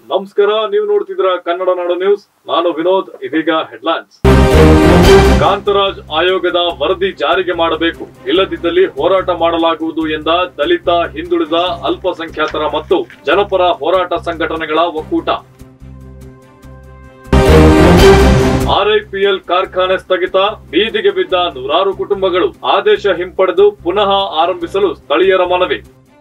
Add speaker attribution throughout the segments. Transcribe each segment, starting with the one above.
Speaker 1: ನಮಸ್ಕಾರ ನೀವು ನೋಡ್ತಿದ್ರ ಕನ್ನಡ ನಾಡು ನ್ಯೂಸ್ ನಾನು ವಿನೋದ್ ಇದೀಗ ಹೆಡ್ಲೈನ್ಸ್ ಕಾಂತರಾಜ್ ಆಯೋಗದ ವರದಿ ಜಾರಿಗೆ ಮಾಡಬೇಕು ಇಲ್ಲದಿದ್ದಲ್ಲಿ ಹೋರಾಟ ಮಾಡಲಾಗುವುದು ಎಂದ ದಲಿತ ಹಿಂದುಳಿದ ಅಲ್ಪಸಂಖ್ಯಾತರ ಮತ್ತು ಜನಪರ ಹೋರಾಟ ಸಂಘಟನೆಗಳ ಒಕ್ಕೂಟ ಆರ್ಐಪಿಎಲ್ ಕಾರ್ಖಾನೆ ಸ್ಥಗಿತ ಬೀದಿಗೆ ಬಿದ್ದ ನೂರಾರು ಕುಟುಂಬಗಳು ಆದೇಶ ಹಿಂಪಡೆದು ಪುನಃ ಆರಂಭಿಸಲು ಸ್ಥಳೀಯರ ಮನವಿ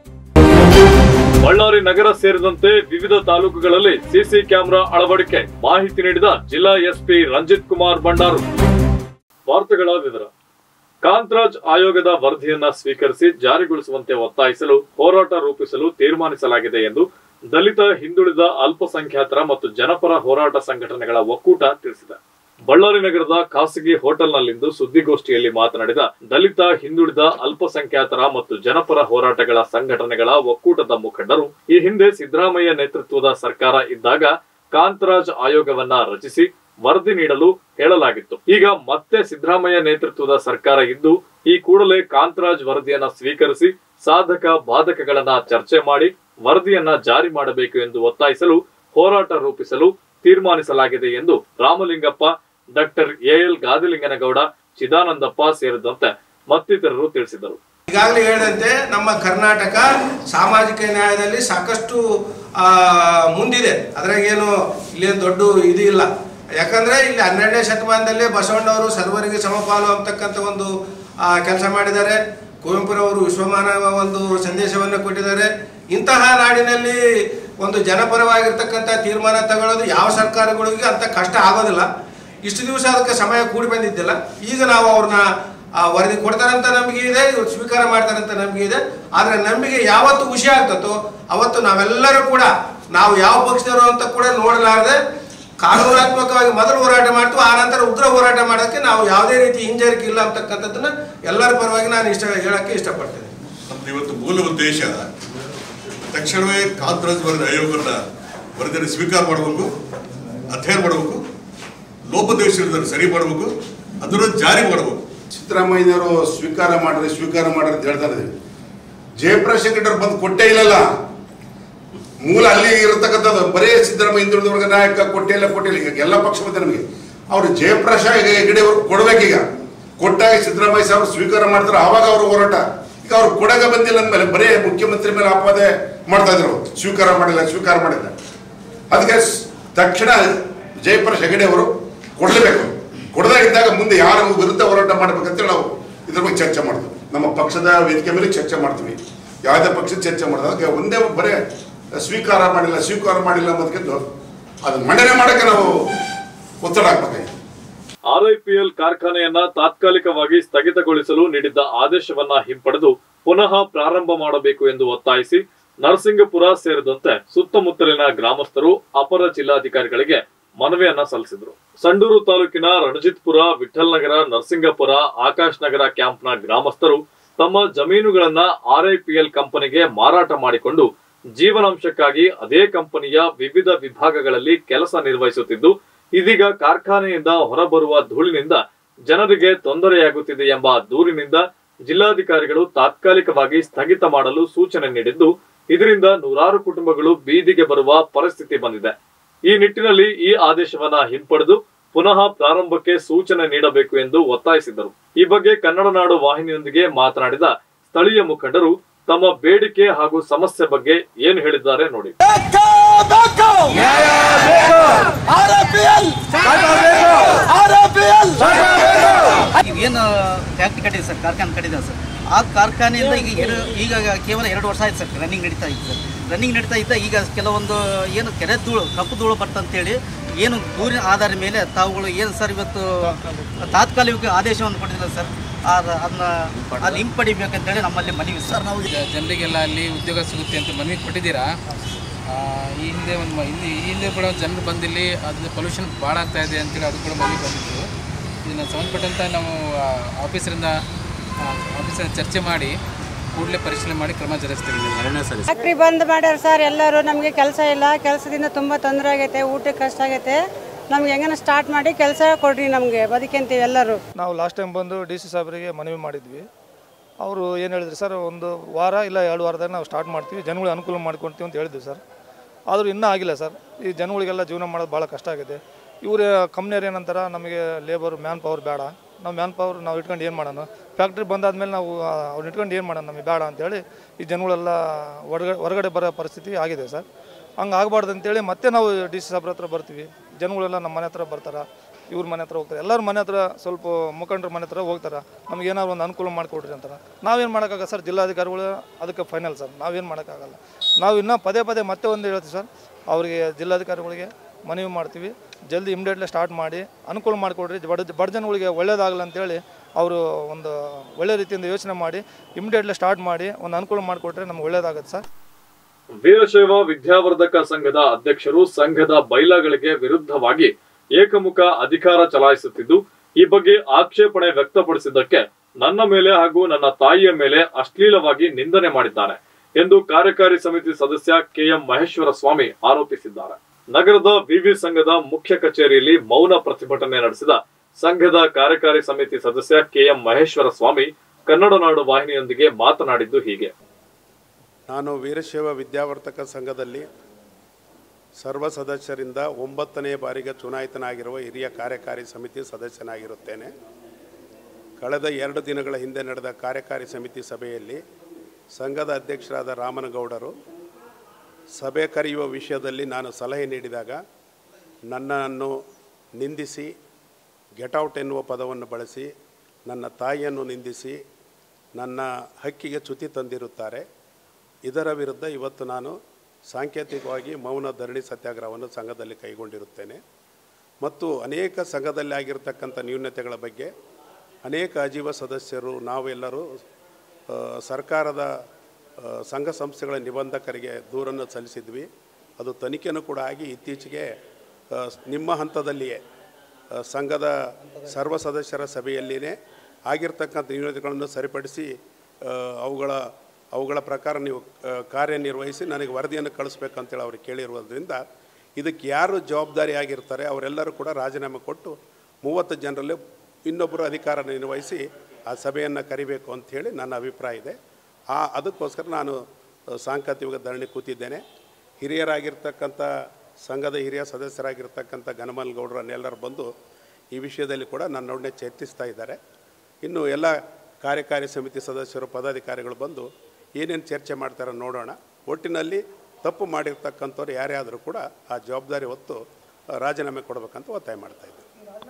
Speaker 1: ಬಳ್ಳಾರಿ ನಗರ ಸೇರಿದಂತೆ ವಿವಿಧ ತಾಲೂಕುಗಳಲ್ಲಿ ಸಿಸಿ ಕ್ಯಾಮೆರಾ ಅಳವಡಿಕೆ ಮಾಹಿತಿ ನೀಡಿದ ಜಿಲ್ಲಾ ಎಸ್ಪಿ ರಂಜಿತ್ ಕುಮಾರ್ ಭಂಡಾರು ವಾರ್ತೆಗಳ ವಿವರ ಕಾಂತರಾಜ್ ಆಯೋಗದ ವರದಿಯನ್ನ ಸ್ವೀಕರಿಸಿ ಜಾರಿಗೊಳಿಸುವಂತೆ ಒತ್ತಾಯಿಸಲು ಹೋರಾಟ ರೂಪಿಸಲು ತೀರ್ಮಾನಿಸಲಾಗಿದೆ ಎಂದು ದಲಿತ ಹಿಂದುಳಿದ ಅಲ್ಪಸಂಖ್ಯಾತರ ಮತ್ತು ಜನಪರ ಹೋರಾಟ ಸಂಘಟನೆಗಳ ಒಕ್ಕೂಟ ತಿಳಿಸಿದೆ ಬಳ್ಳಾರಿ ನಗರದ ಖಾಸಗಿ ಹೋಟೆಲ್ನಲ್ಲಿಂದು ಸುದ್ದಿಗೋಷ್ಠಿಯಲ್ಲಿ ಮಾತನಾಡಿದ ದಲಿತ ಹಿಂದುಳಿದ ಅಲ್ಪಸಂಖ್ಯಾತರ ಮತ್ತು ಜನಪರ ಹೋರಾಟಗಳ ಸಂಘಟನೆಗಳ ಒಕ್ಕೂಟದ ಮುಖಂಡರು ಈ ಹಿಂದೆ ಸಿದ್ದರಾಮಯ್ಯ ನೇತೃತ್ವದ ಸರ್ಕಾರ ಇದ್ದಾಗ ಕಾಂತರಾಜ್ ಆಯೋಗವನ್ನ ರಚಿಸಿ ವರದಿ ನೀಡಲು ಹೇಳಲಾಗಿತ್ತು ಈಗ ಮತ್ತೆ ಸಿದ್ದರಾಮಯ್ಯ ನೇತೃತ್ವದ ಸರ್ಕಾರ ಇದ್ದು ಈ ಕೂಡಲೇ ಕಾಂತರಾಜ್ ವರದಿಯನ್ನ ಸ್ವೀಕರಿಸಿ ಸಾಧಕ ಬಾಧಕಗಳನ್ನ ಚರ್ಚೆ ಮಾಡಿ ವರದಿಯನ್ನ ಜಾರಿ ಮಾಡಬೇಕು ಎಂದು ಒತ್ತಾಯಿಸಲು ಹೋರಾಟ ರೂಪಿಸಲು ತೀರ್ಮಾನಿಸಲಾಗಿದೆ ಎಂದು ರಾಮಲಿಂಗಪ್ಪ ಡಾಕ್ಟರ್ ಎಎಲ್ ಗಾದಿಲಿಂಗನಗೌಡ ಚಿದಾನಂದಪ್ಪ ಸೇರಿದಂತೆ ಮತ್ತಿತರರು ತಿಳಿಸಿದರು
Speaker 2: ಈಗಾಗಲೇ ಹೇಳಿದಂತೆ ನಮ್ಮ ಕರ್ನಾಟಕ ಸಾಮಾಜಿಕ ನ್ಯಾಯದಲ್ಲಿ ಸಾಕಷ್ಟು ಆ, ಮುಂದಿದೆ ಅದ್ರಾಗೇನು ಇಲ್ಲೇನು ದೊಡ್ಡ ಇದು ಇಲ್ಲ ಯಾಕಂದ್ರೆ ಇಲ್ಲಿ ಹನ್ನೆರಡನೇ ಶತಮಾನದಲ್ಲೇ ಬಸವಣ್ಣವರು ಸರ್ವರಿಗೆ ಸಮಪಾಲು ಅಂತಕ್ಕಂಥ ಒಂದು ಕೆಲಸ ಮಾಡಿದ್ದಾರೆ ಕುವೆಂಪುರವರು ವಿಶ್ವಮಾನವ ಒಂದು ಸಂದೇಶವನ್ನು ಕೊಟ್ಟಿದ್ದಾರೆ ಇಂತಹ ನಾಡಿನಲ್ಲಿ ಒಂದು ಜನಪರವಾಗಿರ್ತಕ್ಕಂಥ ತೀರ್ಮಾನ ತಗೊಳ್ಳೋದು ಯಾವ ಸರ್ಕಾರಗಳಿಗೂ ಅಂತ ಕಷ್ಟ ಆಗೋದಿಲ್ಲ ಇಷ್ಟು ದಿವಸ ಅದಕ್ಕೆ ಸಮಯ ಕೂಡಿ ಬಂದಿದ್ದಿಲ್ಲ ಈಗ ನಾವು ಅವ್ರನ್ನ ಆ ವರದಿ ಕೊಡ್ತಾರಂತ ನಂಬಿಕೆ ಇದೆ ಇವ್ರು ಸ್ವೀಕಾರ ಮಾಡ್ತಾರಂತ ನಂಬಿಕೆ ಇದೆ ಆದರೆ ನಂಬಿಕೆ ಯಾವತ್ತು ಖುಷಿ ಆಗ್ತತೋ ಅವತ್ತು ನಾವೆಲ್ಲರೂ ಕೂಡ ನಾವು ಯಾವ ಪಕ್ಷದವರು ಅಂತ ಕೂಡ ನೋಡಲಾರದೆ ಕಾನೂನಾತ್ಮಕವಾಗಿ ಮೊದಲು ಹೋರಾಟ ಮಾಡ್ತೀವಿ ಆ ನಂತರ ಉಗ್ರ ಹೋರಾಟ ಮಾಡೋಕ್ಕೆ ನಾವು ಯಾವುದೇ ರೀತಿ ಹಿಂಜರಿಕೆ ಇಲ್ಲ ಅಂತಕ್ಕಂಥದ್ದನ್ನ ಎಲ್ಲರ ಪರವಾಗಿ ನಾನು ಇಷ್ಟ ಹೇಳಕ್ಕೆ ಇಷ್ಟಪಡ್ತೇನೆ
Speaker 3: ನಮ್ದು ಇವತ್ತು ಮೂಲ ಉದ್ದೇಶ ತಕ್ಷಣವೇ ಕಾಂತರಾಜ್ ವರದಿ ಆಯೋಗದ ವರದಿಯನ್ನು ಸ್ವೀಕಾರ ಮಾಡಬೇಕು ಅಧ್ಯಯನ ಮಾಡಬೇಕು ಲೋಪದೋಷಗಳನ್ನು ಸರಿ ಮಾಡಬೇಕು ಅದನ್ನು ಜಾರಿ ಮಾಡಬೇಕು
Speaker 4: ಸಿದ್ದರಾಮಯ್ಯನವರು ಸ್ವೀಕಾರ ಮಾಡ್ರಿ ಸ್ವೀಕಾರ ಮಾಡ್ರಿ ಅಂತ ಹೇಳ್ತಾ ಇದ್ದೀವಿ ಜಯಪ್ರಕಾಶ್ ಶೆಟ್ಟರ್ ಬಂದು ಕೊಟ್ಟೇ ಇಲ್ಲಲ್ಲ ಮೂಲ ಅಲ್ಲಿ ಇರತಕ್ಕಂಥದ್ದು ಬರೇ ಸಿದ್ದರಾಮಯ್ಯ ಹಿಂದುಳಿದವರ್ಗ ನಾಯಕ ಕೊಟ್ಟೇ ಇಲ್ಲ ಕೊಟ್ಟೇ ಇಲ್ಲ ಈಗ ಎಲ್ಲ ಪಕ್ಷ ಬಂದೆ ನಮಗೆ ಅವ್ರು ಜಯಪ್ರಕಾಶ್ ಹೆಗಡೆ ಅವ್ರು ಕೊಡ್ಬೇಕೀಗ ಕೊಟ್ಟಾಗ ಸಿದ್ದರಾಮಯ್ಯ ಸಾಹೇಬ್ ಸ್ವೀಕಾರ ಮಾಡ್ತಾರೆ ಆವಾಗ ಅವ್ರ ಹೋರಾಟ ಈಗ ಅವ್ರು ಕೊಡಗ ಬಂದಿಲ್ಲ ಅಂದಮೇಲೆ ಬರೇ ಮುಖ್ಯಮಂತ್ರಿ ಮೇಲೆ ಆಪಾದೆ ಮಾಡ್ತಾ ಇದ್ರು ಅವ್ರು. ಸ್ವೀಕಾರ ಮಾಡಿಲ್ಲ ಸ್ವೀಕಾರ ಮಾಡಿಲ್ಲ ಅದಕ್ಕೆ ಸ್- ತಕ್ಷಣ ಜಯಪ್ರಕಾಶ್ ಹೆಗಡೆ ಅವರು ಕೊಡಲೇಬೇಕು ಕೊಡದೇ ಇದ್ದಾಗ ಮುಂದೆ ಯಾರ ವಿರುದ್ಧ ಹೋರಾಟ ಮಾಡ್ಬೇಕಂತೇಳಿ ನಾವು ಇದ್ರ ಬಗ್ಗೆ ಚರ್ಚೆ ಮಾಡ್ತೀವಿ ನಮ್ಮ ಪಕ್ಷದ ವೇದಿಕೆ ಮೇಲೆ ಚರ್ಚೆ ಮಾಡ್ತೀವಿ ಯಾವುದೇ ಪಕ್ಷದ ಚರ್ಚೆ ಮಾಡೋದು ಅದಕ್ಕೆ ಒಂದೇ ಬರೇ ಸ್ವೀಕಾರ ಮಾಡಿಲ್ಲ ಸ್ವೀಕಾರ ಮಾಡಿಲ್ಲ ಅನ್ನೋದಕ್ಕಿಂತ ಅದು ಮಂಡನೆ ಮಾಡೋಕ್ಕೆ ನಾವು ಒತ್ತಡ ಹಾಕ್ಬೇಕಾಗಿ
Speaker 1: ಆರ್ಐಪಿಎಲ್ ಕಾರ್ಖಾನೆಯನ್ನ ತಾತ್ಕಾಲಿಕವಾಗಿ ಸ್ಥಗಿತಗೊಳಿಸಲು ನೀಡಿದ್ದ ಆದೇಶವನ್ನ ಹಿಂಪಡೆದು ಪುನಃ ಪ್ರಾರಂಭ ಮಾಡಬೇಕು ಎಂದು ಒತ್ತಾಯಿಸಿ ನರಸಿಂಗಪುರ ಸೇರಿದಂತೆ ಸುತ್ತಮುತ್ತಲಿನ ಗ್ರಾಮಸ್ಥರು ಅಪರ ಜಿಲ್ಲಾಧಿಕಾರಿಗಳಿಗೆ ಮನವಿಯನ್ನ ಸಲ್ಲಿಸಿದರು ಸಂಡೂರು ತಾಲೂಕಿನ ರಣಜಿತ್ಪುರ ವಿಠಲ್ ನಗರ ನರಸಿಂಗಪುರ ಆಕಾಶ್ ನಗರ ಕ್ಯಾಂಪ್ನ ಗ್ರಾಮಸ್ಥರು ತಮ್ಮ ಜಮೀನುಗಳನ್ನ ಆರ್ಐಪಿಎಲ್ ಕಂಪನಿಗೆ ಮಾರಾಟ ಮಾಡಿಕೊಂಡು ಜೀವನಾಂಶಕ್ಕಾಗಿ ಅದೇ ಕಂಪನಿಯ ವಿವಿಧ ವಿಭಾಗಗಳಲ್ಲಿ ಕೆಲಸ ನಿರ್ವಹಿಸುತ್ತಿದ್ದು ಇದೀಗ ಕಾರ್ಖಾನೆಯಿಂದ ಹೊರಬರುವ ಧೂಳಿನಿಂದ ಜನರಿಗೆ ತೊಂದರೆಯಾಗುತ್ತಿದೆ ಎಂಬ ದೂರಿನಿಂದ ಜಿಲ್ಲಾಧಿಕಾರಿಗಳು ತಾತ್ಕಾಲಿಕವಾಗಿ ಸ್ಥಗಿತ ಮಾಡಲು ಸೂಚನೆ ನೀಡಿದ್ದು ಇದರಿಂದ ನೂರಾರು ಕುಟುಂಬಗಳು ಬೀದಿಗೆ ಬರುವ ಪರಿಸ್ಥಿತಿ ಬಂದಿದೆ ಈ ನಿಟ್ಟಿನಲ್ಲಿ ಈ ಆದೇಶವನ್ನ ಹಿಂಪಡೆದು ಪುನಃ ಪ್ರಾರಂಭಕ್ಕೆ ಸೂಚನೆ ನೀಡಬೇಕು ಎಂದು ಒತ್ತಾಯಿಸಿದರು ಈ ಬಗ್ಗೆ ಕನ್ನಡ ನಾಡು ವಾಹಿನಿಯೊಂದಿಗೆ ಮಾತನಾಡಿದ ಸ್ಥಳೀಯ ಮುಖಂಡರು ತಮ್ಮ ಬೇಡಿಕೆ ಹಾಗೂ ಸಮಸ್ಯೆ ಬಗ್ಗೆ ಏನು ಹೇಳಿದ್ದಾರೆ ನೋಡಿ
Speaker 5: ಏನು ಫ್ಯಾಕ್ಟ್ರಿ ಕಟ್ಟಿದೆ ಸರ್ ಕಾರ್ಖಾನೆ ಕಟ್ಟಿದೆ ಸರ್ ಆ ಕಾರ್ಖಾನೆಯಿಂದ ಈಗ ಎರಡು ಈಗ ಕೇವಲ ಎರಡು ವರ್ಷ ಆಯ್ತು ಸರ್ ರನ್ನಿಂಗ್ ನಡೀತಾ ಇತ್ತು ಸರ್ ರನ್ನಿಂಗ್ ನಡೀತಾ ಇದ್ದ ಈಗ ಕೆಲವೊಂದು ಏನು ಕೆರೆ ಧೂಳು ಕಪ್ಪು ಧೂಳು ಬರ್ತಂತೇಳಿ ಏನು ದೂರಿನ ಆಧಾರ ಮೇಲೆ ತಾವುಗಳು ಏನು ಸರ್ ಇವತ್ತು ತಾತ್ಕಾಲಿಕ ಆದೇಶವನ್ನು ಕೊಟ್ಟಿದ್ದಾರೆ ಸರ್ ಅದನ್ನ ಅಲ್ಲಿ ಹಿಂಪಡಿಬೇಕಂತೇಳಿ ನಮ್ಮಲ್ಲಿ ಮನವಿ ಸರ್ ನಾವು
Speaker 6: ಈಗ ಜನರಿಗೆಲ್ಲ ಅಲ್ಲಿ ಉದ್ಯೋಗ ಸಿಗುತ್ತೆ ಅಂತ ಮನವಿ ಕೊಟ್ಟಿದ್ದೀರಾ ಆ, ಈ ಹಿಂದೆ ಒಂದು ಮ- ಇಲ್ಲಿ ಈ ಹಿಂದೆ ಕೂಡ ಜನರು ಬಂದಿಲ್ಲಿ ಅದು ಪೊಲ್ಯೂಷನ್ ಭಾಳ ಆಗ್ತಾ ಇದೆ ಅಂತೇಳಿ ಅದು ಕೂಡ ಮನವಿ ಬಂದಿತ್ತು ಇದನ್ನು ಸಂಬಂಧಪಟ್ಟಂಥ ನಾವು ಆ, ಆಫೀಸರಿಂದ ಆ, ಆಫೀಸರಿಂದ ಚರ್ಚೆ ಮಾಡಿ ಕೂಡಲೇ ಪರಿಶೀಲನೆ ಮಾಡಿ ಕ್ರಮ ಜರುಗಿಸ್ತೀವಿ
Speaker 7: ಫ್ಯಾಕ್ಟ್ರಿ ಬಂದ್ ಮಾಡ್ಯಾರ ಸರ್ ಎಲ್ಲರೂ ನಮಗೆ ಕೆಲಸ ಇಲ್ಲ ಕೆಲಸದಿಂದ ತುಂಬ ತೊಂದರೆ ಆಗೈತೆ ಊಟಕ್ಕೆ ಕಷ್ಟ ಆಗೈತೆ ನಮ್ಗೆ ಹೆಂಗನ ಸ್ಟಾರ್ಟ್ ಮಾಡಿ ಕೆಲಸ ಕೊಡ್ರಿ ನಮಗೆ ಬದುಕಂತೀವಿ ಎಲ್ಲರೂ
Speaker 8: ನಾವು ಲಾಸ್ಟ್ ಟೈಮ್ ಬಂದು ಡಿ ಸಿ ಸಾಹೇಬರಿಗೆ ಮನವಿ ಮಾಡಿದ್ವಿ ಅವರು ಏನು ಹೇಳಿದ್ರು ಸರ್ ಒಂದು ವಾರ ಇಲ್ಲ ಎರಡು ವಾರದಾಗ ನಾವು ಸ್ಟಾರ್ಟ್ ಮಾಡ್ತೀವಿ ಜನಗಳಿಗೆ ಅನುಕೂಲ ಮಾಡ್ಕೊಳ್ತೀವಿ ಅಂತ ಹೇಳಿದ್ವಿ ಸರ್ ಆದರೂ ಇನ್ನೂ ಆಗಿಲ್ಲ ಸರ್ ಈ ಜನಗಳಿಗೆಲ್ಲ ಜೀವನ ಮಾಡೋದು ಭಾಳ ಕಷ್ಟ ಆಗಿದೆ ಇವ್ರ ಕಂಪ್ನಿಯವ್ರು ಏನಂತಾರೆ ನಮಗೆ ಲೇಬರ್ ಮ್ಯಾನ್ ಪವರ್ ಬೇಡ ನಾವು ಮ್ಯಾನ್ ಪವರ್ ನಾವು ಇಟ್ಕೊಂಡು ಏನು ಮಾಡೋಣ ಫ್ಯಾಕ್ಟ್ರಿ ಬಂದಾದ್ಮೇಲೆ ನಾವು ಅವ್ರು ಇಟ್ಕೊಂಡು ಏನು ಮಾಡೋಣ ನಮಗೆ ಬೇಡ ಅಂತೇಳಿ ಈ ಜನಗಳೆಲ್ಲ ಹೊರಗಡೆ ಹೊರಗಡೆ ಬರೋ ಪರಿಸ್ಥಿತಿ ಆಗಿದೆ ಸರ್ ಹಂಗೆ ಆಗಬಾರ್ದು ಅಂತೇಳಿ ಮತ್ತೆ ನಾವು ಡಿ ಸಿ ಸಾಬ್ರ ಹತ್ರ ಬರ್ತೀವಿ ಜನಗಳೆಲ್ಲ ನಮ್ಮ ಮನೆ ಹತ್ರ ಬರ್ತಾರೆ ಇವ್ರ ಮನೆ ಹತ್ರ ಹೋಗ್ತಾರೆ ಎಲ್ಲರ ಮನೆ ಹತ್ರ ಸ್ವಲ್ಪ ಮುಖಂಡರ ಮನೆ ಹತ್ರ ಹೋಗ್ತಾರೆ ನಮ್ಗೆ ಏನಾದ್ರು ಒಂದು ಅನುಕೂಲ ಮಾಡಿಕೊಡ್ರಿ ಅಂತಾರೆ ನಾವೇನು ಮಾಡೋಕ್ಕಾಗಲ್ಲ ಸರ್ ಜಿಲ್ಲಾಧಿಕಾರಿಗಳು ಅದಕ್ಕೆ ಫೈನಲ್ ಸರ್ ನಾವೇನು ಮಾಡೋಕ್ಕಾಗಲ್ಲ ನಾವು ಇನ್ನೂ ಪದೇ ಪದೇ ಮತ್ತೆ ಒಂದು ಹೇಳ್ತೀವಿ ಸರ್ ಅವರಿಗೆ ಜಿಲ್ಲಾಧಿಕಾರಿಗಳಿಗೆ ಮನವಿ ಮಾಡ್ತೀವಿ ಜಲ್ದಿ ಇಮಿಡಿಯೇಟ್ಲಿ ಸ್ಟಾರ್ಟ್ ಮಾಡಿ ಅನುಕೂಲ ಮಾಡಿಕೊಡ್ರಿ ಬಡ ಬಡ ಜನಗಳಿಗೆ ಒಳ್ಳೇದಾಗಲ್ಲ ಅಂತೇಳಿ ಅವರು ಒಂದು ಒಳ್ಳೆ ರೀತಿಯಿಂದ ಯೋಚನೆ ಮಾಡಿ ಇಮಿಡಿಯೇಟ್ಲಿ ಸ್ಟಾರ್ಟ್ ಮಾಡಿ ಒಂದು ಅನುಕೂಲ ಮಾಡಿಕೊಟ್ರೆ ನಮ್ಗೆ ಒಳ್ಳೇದಾಗುತ್ತೆ ಸರ್
Speaker 1: ವೀರಶೈವ ವಿದ್ಯಾವರ್ಧಕ ಸಂಘದ ಅಧ್ಯಕ್ಷರು ಸಂಘದ ಬೈಲಾಗಳಿಗೆ ವಿರುದ್ಧವಾಗಿ ಏಕಮುಖ ಅಧಿಕಾರ ಚಲಾಯಿಸುತ್ತಿದ್ದು ಈ ಬಗ್ಗೆ ಆಕ್ಷೇಪಣೆ ವ್ಯಕ್ತಪಡಿಸಿದ್ದಕ್ಕೆ ನನ್ನ ಮೇಲೆ ಹಾಗೂ ನನ್ನ ತಾಯಿಯ ಮೇಲೆ ಅಶ್ಲೀಲವಾಗಿ ನಿಂದನೆ ಮಾಡಿದ್ದಾರೆ ಎಂದು ಕಾರ್ಯಕಾರಿ ಸಮಿತಿ ಸದಸ್ಯ ಕೆಎಂ ಮಹೇಶ್ವರ ಸ್ವಾಮಿ ಆರೋಪಿಸಿದ್ದಾರೆ ನಗರದ ವಿವಿ ಸಂಘದ ಮುಖ್ಯ ಕಚೇರಿಯಲ್ಲಿ ಮೌನ ಪ್ರತಿಭಟನೆ ನಡೆಸಿದ ಸಂಘದ ಕಾರ್ಯಕಾರಿ ಸಮಿತಿ ಸದಸ್ಯ ಕೆಎಂ ಮಹೇಶ್ವರ ಸ್ವಾಮಿ ಕನ್ನಡ ನಾಡು ವಾಹಿನಿಯೊಂದಿಗೆ ಮಾತನಾಡಿದ್ದು ಹೀಗೆ
Speaker 9: ನಾನು ವೀರಶೈವ ವಿದ್ಯಾವರ್ತಕ ಸಂಘದಲ್ಲಿ ಸರ್ವ ಸದಸ್ಯರಿಂದ ಒಂಬತ್ತನೇ ಬಾರಿಗೆ ಚುನಾಯಿತನಾಗಿರುವ ಹಿರಿಯ ಕಾರ್ಯಕಾರಿ ಸಮಿತಿ ಸದಸ್ಯನಾಗಿರುತ್ತೇನೆ ಕಳೆದ ಎರಡು ದಿನಗಳ ಹಿಂದೆ ನಡೆದ ಕಾರ್ಯಕಾರಿ ಸಮಿತಿ ಸಭೆಯಲ್ಲಿ ಸಂಘದ ಅಧ್ಯಕ್ಷರಾದ ರಾಮನಗೌಡರು ಸಭೆ ಕರೆಯುವ ವಿಷಯದಲ್ಲಿ ನಾನು ಸಲಹೆ ನೀಡಿದಾಗ ನನ್ನನ್ನು ನಿಂದಿಸಿ ಗೆಟೌಟ್ ಎನ್ನುವ ಪದವನ್ನು ಬಳಸಿ ನನ್ನ ತಾಯಿಯನ್ನು ನಿಂದಿಸಿ ನನ್ನ ಹಕ್ಕಿಗೆ ಚ್ಯುತಿ ತಂದಿರುತ್ತಾರೆ ಇದರ ವಿರುದ್ಧ ಇವತ್ತು ನಾನು ಸಾಂಕೇತಿಕವಾಗಿ ಮೌನ ಧರಣಿ ಸತ್ಯಾಗ್ರಹವನ್ನು ಸಂಘದಲ್ಲಿ ಕೈಗೊಂಡಿರುತ್ತೇನೆ ಮತ್ತು ಅನೇಕ ಸಂಘದಲ್ಲಿ ಆಗಿರತಕ್ಕಂಥ ನ್ಯೂನತೆಗಳ ಬಗ್ಗೆ ಅನೇಕ ಅಜೀವ ಸದಸ್ಯರು ನಾವೆಲ್ಲರೂ ಆ, ಸರ್ಕಾರದ ಆ, ಸಂಘ ಸಂಸ್ಥೆಗಳ ನಿಬಂಧಕರಿಗೆ ದೂರನ್ನು ಸಲ್ಲಿಸಿದ್ವಿ ಅದು ತನಿಖೆನೂ ಕೂಡ ಆಗಿ ಇತ್ತೀಚೆಗೆ ಆ, ನಿಮ್ಮ ಹಂತದಲ್ಲಿಯೇ ಆ, ಸಂಘದ ಸರ್ವ ಸದಸ್ಯರ ಸಭೆಯಲ್ಲಿಯೇ ಆಗಿರ್ತಕ್ಕಂಥ ನ್ಯೂನತೆಗಳನ್ನು ಸರಿಪಡಿಸಿ ಆ, ಅವುಗಳ ಅವುಗಳ ಪ್ರಕಾರ ನೀವು ಆ, ಕಾರ್ಯನಿರ್ವಹಿಸಿ ನನಗೆ ವರದಿಯನ್ನು ಕಳಿಸ್ಬೇಕಂತೇಳಿ ಅವ್ರು ಕೇಳಿರುವುದರಿಂದ ಇದಕ್ಕೆ ಯಾರು ಜವಾಬ್ದಾರಿ ಆಗಿರ್ತಾರೆ ಅವರೆಲ್ಲರೂ ಕೂಡ ರಾಜೀನಾಮೆ ಕೊಟ್ಟು ಮೂವತ್ತು ಜನರಲ್ಲಿ ಇನ್ನೊಬ್ಬರು ಅಧಿಕಾರ ನಿರ್ವಹಿಸಿ ಆ ಸಭೆಯನ್ನು ಕರಿಬೇಕು ಅಂಥೇಳಿ ನನ್ನ ಅಭಿಪ್ರಾಯ ಇದೆ ಆ ಅದಕ್ಕೋಸ್ಕರ ನಾನು ಆ, ಸಾಂಕೇತಿಕ ಧರಣಿ ಕೂತಿದ್ದೇನೆ ಹಿರಿಯರಾಗಿರ್ತಕ್ಕಂಥ ಸಂಘದ ಹಿರಿಯ ಸದಸ್ಯರಾಗಿರ್ತಕ್ಕಂಥ ಗನಮಲ್ ಗೌಡರನ್ನೆಲ್ಲರೂ ಬಂದು ಈ ವಿಷಯದಲ್ಲಿ ಕೂಡ ನನ್ನೊಡನೆ ಚರ್ಚಿಸ್ತಾ ಇದ್ದಾರೆ ಇನ್ನು ಎಲ್ಲ ಕಾರ್ಯಕಾರಿ ಸಮಿತಿ ಸದಸ್ಯರು ಪದಾಧಿಕಾರಿಗಳು ಬಂದು ಏನೇನು ಚರ್ಚೆ ಮಾಡ್ತಾರೋ ನೋಡೋಣ ಒಟ್ಟಿನಲ್ಲಿ ತಪ್ಪು ಮಾಡಿರ್ತಕ್ಕಂಥವ್ರು ಯಾರೇ ಆದರೂ ಕೂಡ ಆ ಜವಾಬ್ದಾರಿ ಹೊತ್ತು ಆ, ರಾಜೀನಾಮೆ ಕೊಡಬೇಕಂತ ಒತ್ತಾಯ ಮಾಡ್ತಾ ಇದ್ದೀವಿ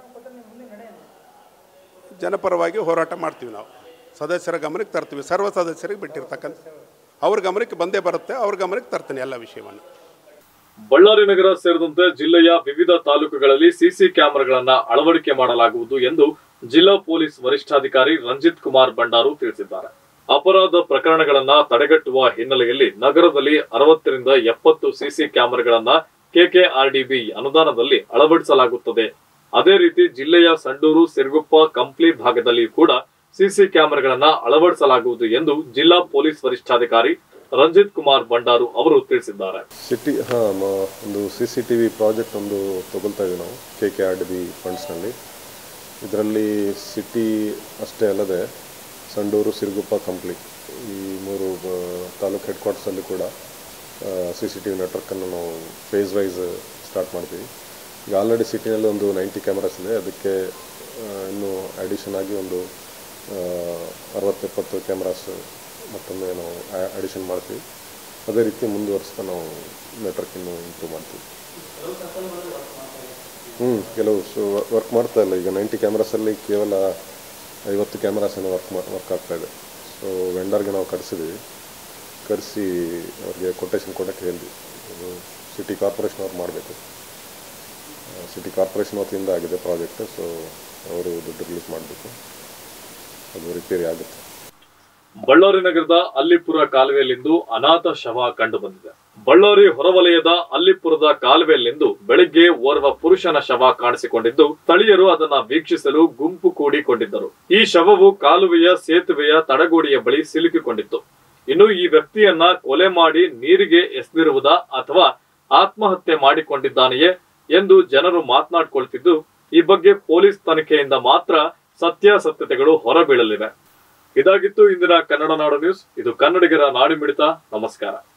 Speaker 9: ಜನಪರವಾಗಿ ಹೋರಾಟ ಮಾಡ್ತೀವಿ ನಾವು ಸದಸ್ಯರ ಗಮನಕ್ಕೆ ತರ್ತೀವಿ ಸರ್ವ ಸದಸ್ಯರಿಗೆ ಬಿಟ್ಟಿರ್ತಕ್ಕಂಥ ಅವ್ರ ಗಮನಕ್ಕೆ ಬಂದೇ ಬರುತ್ತೆ ಅವ್ರ ಗಮನಕ್ಕೆ ತರ್ತೀನಿ ಎಲ್ಲ ವಿಷಯವನ್ನು
Speaker 1: ಬಳ್ಳಾರಿ ನಗರ ಸೇರಿದಂತೆ ಜಿಲ್ಲೆಯ ವಿವಿಧ ತಾಲೂಕುಗಳಲ್ಲಿ ಸಿಸಿ ಕ್ಯಾಮೆರಾಗಳನ್ನ ಅಳವಡಿಕೆ ಮಾಡಲಾಗುವುದು ಎಂದು ಜಿಲ್ಲಾ ಪೊಲೀಸ್ ವರಿಷ್ಠಾಧಿಕಾರಿ ರಂಜಿತ್ ಕುಮಾರ್ ಭಂಡಾರು ತಿಳಿಸಿದ್ದಾರೆ ಅಪರಾಧ ಪ್ರಕರಣಗಳನ್ನ ತಡೆಗಟ್ಟುವ ಹಿನ್ನೆಲೆಯಲ್ಲಿ ನಗರದಲ್ಲಿ ಅರವತ್ತರಿಂದ ಎಪ್ಪತ್ತು ಸಿಸಿ ಕ್ಯಾಮೆರಾಗಳನ್ನ ಕೆಕೆಆರ್ಡಿಬಿ ಅನುದಾನದಲ್ಲಿ ಅಳವಡಿಸಲಾಗುತ್ತದೆ ಅದೇ ರೀತಿ ಜಿಲ್ಲೆಯ ಸಂಡೂರು ಸಿರುಗುಪ್ಪ ಕಂಪ್ಲಿ ಭಾಗದಲ್ಲಿ ಕೂಡ ಸಿಸಿ ಕ್ಯಾಮೆರಾಗಳನ್ನ ಅಳವಡಿಸಲಾಗುವುದು ಎಂದು ಜಿಲ್ಲಾ ಪೊಲೀಸ್ ವರಿಷ್ಠಾಧಿಕಾರಿ ರಂಜಿತ್ ಕುಮಾರ್ ಭಂಡಾರು ಅವರು ತಿಳಿಸಿದ್ದಾರೆ
Speaker 10: ಸಿಟಿ ಹಾಂ ಒಂದು C C T V project ಒಂದು ತಗೊಳ್ತಾ ಇದ್ದೀವಿ ನಾವು K K R D B ಫಂಡ್ಸ್ನಲ್ಲಿ ಇದರಲ್ಲಿ ಸಿಟಿ ಅಷ್ಟೇ ಅಲ್ಲದೆ ಸಂಡೂರು ಸಿರುಗುಪ್ಪ ಕಂಪ್ಲಿ ಈ ಮೂರು ಆ, ತಾಲೂಕು ಹೆಡ್ ಕ್ವಾರ್ಟರ್ಸಲ್ಲಿ ಕೂಡ ಸಿ ಸಿ ಟಿ ವಿ ನೆಟ್ವರ್ಕನ್ನು ನಾವು ಫೇಸ್ ವೈಸ್ ಸ್ಟಾರ್ಟ್ ಮಾಡ್ತೀವಿ ಈಗ ಆಲ್ರೆಡಿ ಸಿಟಿನಲ್ಲಿ ಒಂದು ನೈಂಟಿ ಕ್ಯಾಮ್ರಾಸ್ ಇದೆ ಅದಕ್ಕೆ ಆ, ಇನ್ನು ಅಡಿಷನ್ ಆಗಿ ಒಂದು ಅರವತ್ತೆಪ್ಪತ್ತು ಕ್ಯಾಮ್ರಾಸ್ ಮತ್ತೊಮ್ಮೆ ನಾವು ಅಡಿಷನ್ ಮಾಡ್ತೀವಿ ಅದೇ ರೀತಿ ಮುಂದುವರಿಸ್ತಾ ನಾವು ನೆಟ್ವರ್ಕ್ ಇನ್ನೂ ಇಂಪ್ರೂವ್ ಮಾಡ್ತೀವಿ ಹ್ಞೂ ಕೆಲವು ಸೊ ವರ್ಕ್ ಮಾಡ್ತಾ ಇಲ್ಲ ಈಗ ನೈಂಟಿ ಕ್ಯಾಮ್ರಾಸಲ್ಲಿ ಕೇವಲ ಐವತ್ತು ಕ್ಯಾಮ್ರಾಸ್ ಏನೋ ವರ್ಕ್ ಮಾ ವರ್ಕ್ ಆಗ್ತಾ ಇದೆ ಸೊ ವೆಂಡರ್ಗೆ ನಾವು ಕರೆಸಿದ್ದೀವಿ ಕರೆಸಿ ಅವ್ರಿಗೆ ಕೊಟೇಶನ್ ಕೊಡೋಕ್ಕೆ ಹೇಳಿದ್ವಿ ಅದು ಸಿಟಿ ಕಾರ್ಪೊರೇಷನ್ ಅವ್ರು ಮಾಡಬೇಕು ಸಿಟಿ ಕಾರ್ಪೊರೇಷನ್ ವತಿಯಿಂದ ಆಗಿದೆ ಪ್ರಾಜೆಕ್ಟ್ ಸೊ ಅವರು ದುಡ್ಡು ರಿಲೀಸ್ ಮಾಡಬೇಕು ಅದು ರಿಪೇರಿ ಆಗುತ್ತೆ
Speaker 1: ಬಳ್ಳಾರಿ ನಗರದ ಅಲ್ಲಿಪುರ ಕಾಲುವೆಯಲ್ಲಿಂದು ಅನಾಥ ಶವ ಕಂಡು ಬಂದಿದೆ ಬಳ್ಳಾರಿ ಹೊರವಲಯದ ಅಲ್ಲಿಪುರದ ಕಾಲುವೆಯಲ್ಲಿಂದು ಬೆಳಿಗ್ಗೆ ಓರ್ವ ಪುರುಷನ ಶವ ಕಾಣಿಸಿಕೊಂಡಿದ್ದು ಸ್ಥಳೀಯರು ಅದನ್ನ ವೀಕ್ಷಿಸಲು ಗುಂಪು ಕೂಡಿಕೊಂಡಿದ್ದರು ಈ ಶವವು ಕಾಲುವೆಯ ಸೇತುವೆಯ ತಡಗೋಡಿಯ ಬಳಿ ಸಿಲುಕಿಕೊಂಡಿತ್ತು ಇನ್ನು ಈ ವ್ಯಕ್ತಿಯನ್ನ ಕೊಲೆ ಮಾಡಿ ನೀರಿಗೆ ಎಸೆದಿರುವುದಾ ಅಥವಾ ಆತ್ಮಹತ್ಯೆ ಮಾಡಿಕೊಂಡಿದ್ದಾನೆಯೇ ಎಂದು ಜನರು ಮಾತನಾಡ್ಕೊಳ್ತಿದ್ದು ಈ ಬಗ್ಗೆ ಪೊಲೀಸ್ ತನಿಖೆಯಿಂದ ಮಾತ್ರ ಸತ್ಯಾಸತ್ಯತೆಗಳು ಹೊರಬೀಳಲಿವೆ ಇದಾಗಿತ್ತು ಇಂದಿನ ಕನ್ನಡ ನಾಡು ನ್ಯೂಸ್ ಇದು ಕನ್ನಡಿಗರ ನಾಡಿ ಮಿಡಿತ ನಮಸ್ಕಾರ